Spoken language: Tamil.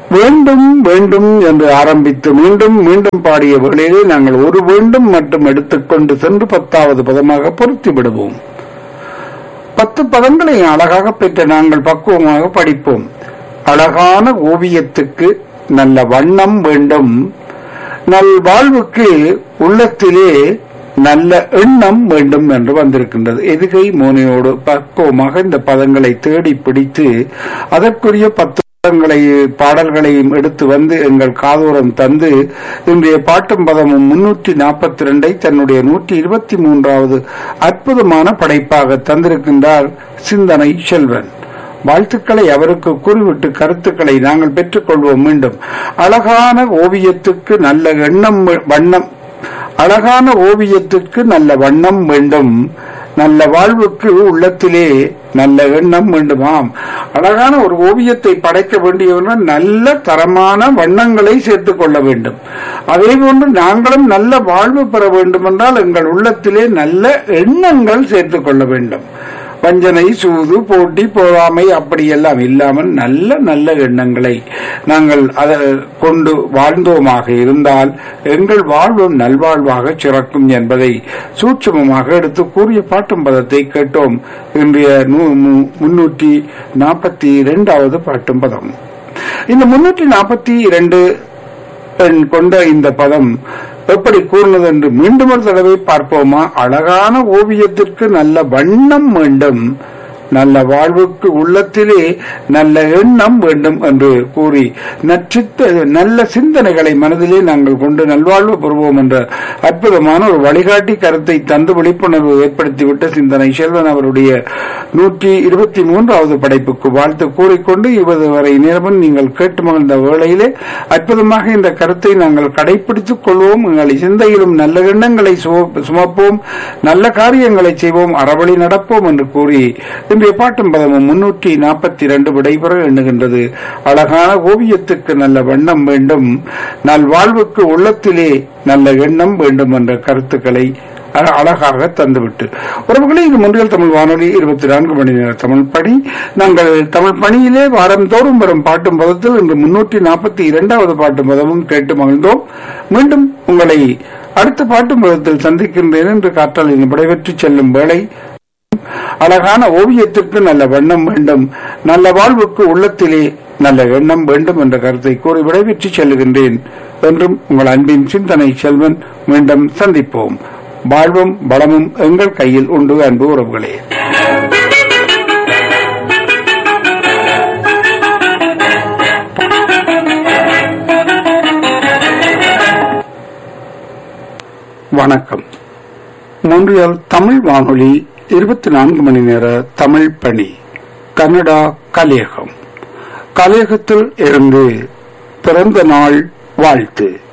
வேண்டும் வேண்டும் என்று ஆரம்பித்து மீண்டும் மீண்டும் பாடிய வேளையிலே நாங்கள் ஒரு வேண்டும் மட்டும் எடுத்துக்கொண்டு சென்று பத்தாவது பதமாக பொருத்தி விடுவோம் பத்து பதங்களை அழகாக பெற்ற நாங்கள் பக்குவமாக படிப்போம் அழகான ஓவியத்துக்கு நல்ல வண்ணம் வேண்டும் நல் வாழ்வுக்கு உள்ளத்திலே நல்ல எண்ணம் வேண்டும் என்று வந்திருக்கின்றது எதுகை மோனையோடு பக்குவமாக இந்த பதங்களை தேடி பிடித்து அதற்குரிய பத்து பதங்களை பாடல்களையும் எடுத்து வந்து எங்கள் காதோரம் தந்து இன்றைய பாட்டும் பதமும் முன்னூற்றி நாற்பத்தி ரெண்டை தன்னுடைய நூற்றி இருபத்தி மூன்றாவது அற்புதமான படைப்பாக தந்திருக்கின்றார் சிந்தனை செல்வன் வாழ்த்துக்களை அவருக்கு கூறிவிட்டு கருத்துக்களை நாங்கள் பெற்றுக்கொள்வோம் மீண்டும் அழகான ஓவியத்துக்கு நல்ல எண்ணம் வண்ணம் அழகான ஓவியத்துக்கு நல்ல வண்ணம் வேண்டும் நல்ல வாழ்வுக்கு உள்ளத்திலே நல்ல எண்ணம் வேண்டுமாம் அழகான ஒரு ஓவியத்தை படைக்க வேண்டியவர்கள் நல்ல தரமான வண்ணங்களை சேர்த்துக் கொள்ள வேண்டும் அதே போன்று நாங்களும் நல்ல வாழ்வு பெற வேண்டும் என்றால் எங்கள் உள்ளத்திலே நல்ல எண்ணங்கள் சேர்த்துக் கொள்ள வேண்டும் வஞ்சனை சூது போட்டி போராமை அப்படியெல்லாம் இல்லாமல் நல்ல நல்ல எண்ணங்களை நாங்கள் அதை கொண்டு வாழ்ந்தோமாக இருந்தால் எங்கள் வாழ்வும் நல்வாழ்வாக சிறக்கும் என்பதை சூட்சமமாக எடுத்து கூறிய பாட்டும் பதத்தை கேட்டோம் இன்றைய முன்னூற்றி நாற்பத்தி இரண்டாவது பாட்டும் பதம் இந்த முன்னூற்றி நாற்பத்தி இரண்டு கொண்ட இந்த பதம் எப்படி கூறினது என்று மீண்டும் ஒரு தடவை பார்ப்போமா அழகான ஓவியத்திற்கு நல்ல வண்ணம் வேண்டும் நல்ல வாழ்வுக்கு உள்ளத்திலே நல்ல எண்ணம் வேண்டும் என்று கூறி நச்சித்த நல்ல சிந்தனைகளை மனதிலே நாங்கள் கொண்டு நல்வாழ்வு பெறுவோம் என்ற அற்புதமான ஒரு வழிகாட்டி கருத்தை தந்து விழிப்புணர்வு ஏற்படுத்திவிட்ட சிந்தனை செல்வன் அவருடைய நூற்றி இருபத்தி மூன்றாவது படைப்புக்கு வாழ்த்து கூறிக்கொண்டு இருபது வரை நேரமும் நீங்கள் கேட்டு மகிழ்ந்த வேளையிலே அற்புதமாக இந்த கருத்தை நாங்கள் கடைபிடித்துக் கொள்வோம் எங்களை சிந்தையிலும் நல்ல எண்ணங்களை சுமப்போம் நல்ல காரியங்களை செய்வோம் அறவழி நடப்போம் என்று கூறி இன்றைய பாட்டும் பதமும் முன்னூற்றி நாற்பத்தி இரண்டு விடைபெற எண்ணுகின்றது அழகான ஓவியத்துக்கு நல்ல வண்ணம் வேண்டும் நல் வாழ்வுக்கு உள்ளத்திலே நல்ல எண்ணம் வேண்டும் என்ற கருத்துக்களை அழகாக தந்துவிட்டு உறவுகளே இது முன்றியல் தமிழ் வானொலி இருபத்தி நான்கு மணி நேர தமிழ் பணி நாங்கள் தமிழ் பணியிலே வாரந்தோறும் வரும் பாட்டும் பதத்தில் இன்று முன்னூற்றி நாற்பத்தி இரண்டாவது பாட்டும் பதமும் கேட்டு மகிழ்ந்தோம் மீண்டும் உங்களை அடுத்த பாட்டும் பதத்தில் சந்திக்கின்றேன் என்று காற்றால் விடைபெற்று செல்லும் வேளை அழகான ஓவியத்திற்கு நல்ல வண்ணம் வேண்டும் நல்ல வாழ்வுக்கு உள்ளத்திலே நல்ல எண்ணம் வேண்டும் என்ற கருத்தை கூறி விடைபெற்று செல்லுகின்றேன் என்றும் உங்கள் அன்பின் சிந்தனை செல்வன் மீண்டும் சந்திப்போம் வாழ்வும் வளமும் எங்கள் கையில் உண்டு அன்பு உறவுகளே வணக்கம் மொன்றியல் தமிழ் வானொலி இருபத்தி நான்கு மணி நேர தமிழ் பணி கன்னடா கலியகம் கலியகத்தில் இருந்து பிறந்த நாள் வாழ்த்து